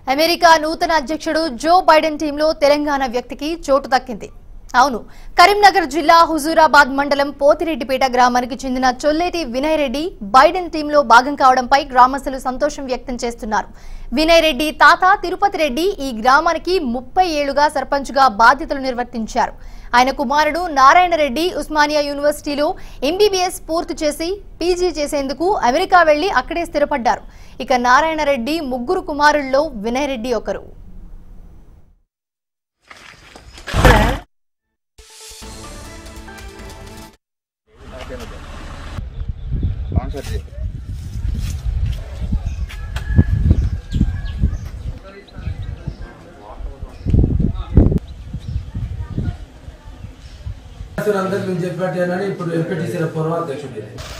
America నూతన అధ్యక్షుడు Joe Biden టీంలో తెలంగాణ వ్యక్తికి చోటు దక్కింది అవును కరీంనగర్ జిల్లా హుజూరాబాద్ మండలం పోతిరెడ్డిపేట గ్రామానికి చెందిన చొల్లేటి వినయ్ రెడ్డి బైడెన్ టీంలో భాగం కావడంపై గ్రామస్తులు సంతోషం వ్యక్తం చేస్తున్నారు వినయ్ రెడ్డి తాత తిరుపతి రెడ్డి ఈ గ్రామానికి ముప్పై ఏళ్లుగా సర్పంచ్గా బాధ్యతలు నిర్వర్తించారు ఆయన కుమారుడు నారాయణ రెడ్డి ఉస్మానియా యూనివర్సిటీలో ఎంబీబీఎస్ పూర్తి చేసి పీజీ చేసేందుకు అమెరికా వెళ్లి అక్కడే స్థిరపడ్డారు ఇక నారాయణ రెడ్డి ముగ్గురు కుమారుల్లో వినయ్ రెడ్డి ఒకరు అందరికి నేను చెప్పాను ఇప్పుడు ఎంపీటీసీల పూర్వ అధ్యక్షుడు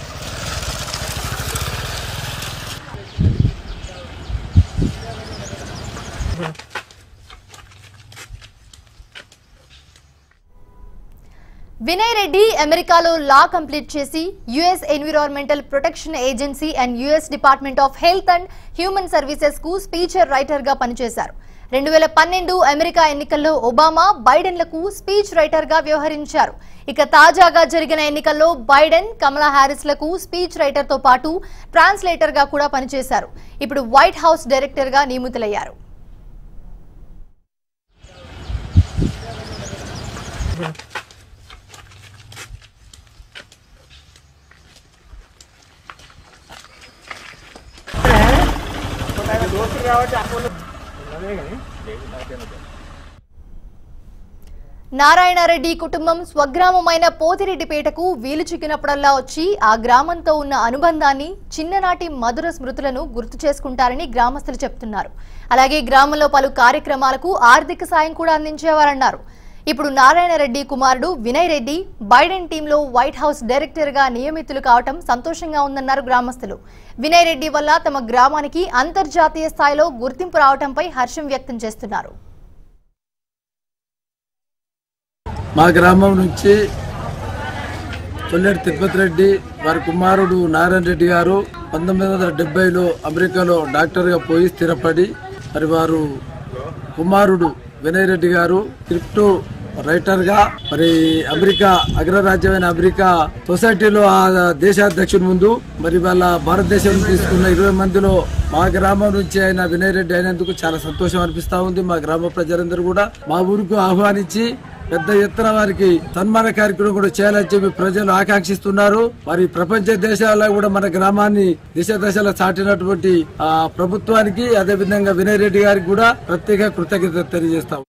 వినయ్ రెడ్డి అమెరికాలో లా కంప్లీట్ చేసి US environmental protection agency and US department of health and human services కు స్పీచర్ రైటర్ గా పనిచేశారు రెండు వేల పన్నెండు అమెరికా ఎన్నికల్లో ఒబామా బైడెన్లకు స్పీచ్ రైటర్ గా వ్యవహరించారు ఇక తాజాగా జరిగిన ఎన్నికల్లో బైడెన్ కమలా హ్యారిస్ లకు స్పీచ్ రైటర్ తో పాటు ట్రాన్స్లేటర్ గా కూడా పనిచేశారు ఇప్పుడు వైట్ హౌస్ డైరెక్టర్ గా నియమితులయ్యారు నారాయణరెడ్డి కుటుంబం స్వగ్రామమైన పోతిరెడ్డిపేటకు వీలు చిక్కినప్పుడల్లా వచ్చి ఆ గ్రామంతో ఉన్న అనుబంధాన్ని చిన్ననాటి మధుర స్మృతులను గుర్తు చేసుకుంటారని గ్రామస్తులు చెప్తున్నారు అలాగే గ్రామంలో పలు కార్యక్రమాలకు ఆర్థిక సాయం కూడా అందించేవారన్నారు ఇప్పుడు నారాయణరెడ్డి కుమారుడు వినయ్ రెడ్డి బైడెన్ టీంలో వైట్ హౌస్ డైరెక్టర్ గా నియమితులు కావటం సంతోషంగా ఉందన్నారు గ్రామస్తులు వినయ్ రెడ్డి వల్ల తమ గ్రామానికి అంతర్జాతీయ స్థాయిలో గుర్తింపు రావటంపై హర్షం వ్యక్తం చేస్తున్నారు మా గ్రామం నుంచి తొల్లెటి తిరుపతి రెడ్డి వారి కుమారుడు నారాయణ రెడ్డి గారు పంతొమ్మిది వందల డెబ్బైలో అమెరికాలో డాక్టర్గా పోయి స్థిరపడి మరి వారు కుమారుడు వినయ్ రెడ్డి గారు క్రిప్టో రైటర్గా మరి అమెరికా అగ్రరాజ్యమైన అమెరికా సొసైటీలో ఆ దేశాధ్యక్షుడి ముందు మరి వాళ్ళ భారతదేశం తీసుకున్న ఇరవై మందిలో మా గ్రామం నుంచి ఆయన వినయ్ రెడ్డి అయినందుకు చాలా సంతోషం అనిపిస్తా ఉంది మా గ్రామ ప్రజలందరూ కూడా మా ఊరికి ఆహ్వానించి పెద్ద ఎత్తున వారికి సన్మాన కార్యక్రమం కూడా చేయాలని చెప్పి ప్రజలు ఆకాంక్షిస్తున్నారు మరి ప్రపంచ దేశాల్లో కూడా మన గ్రామాన్ని దిశ దశలో చాటినటువంటి ఆ ప్రభుత్వానికి అదే విధంగా వినయ్ రెడ్డి గారికి కూడా ప్రత్యేక కృతజ్ఞత తెలియజేస్తాం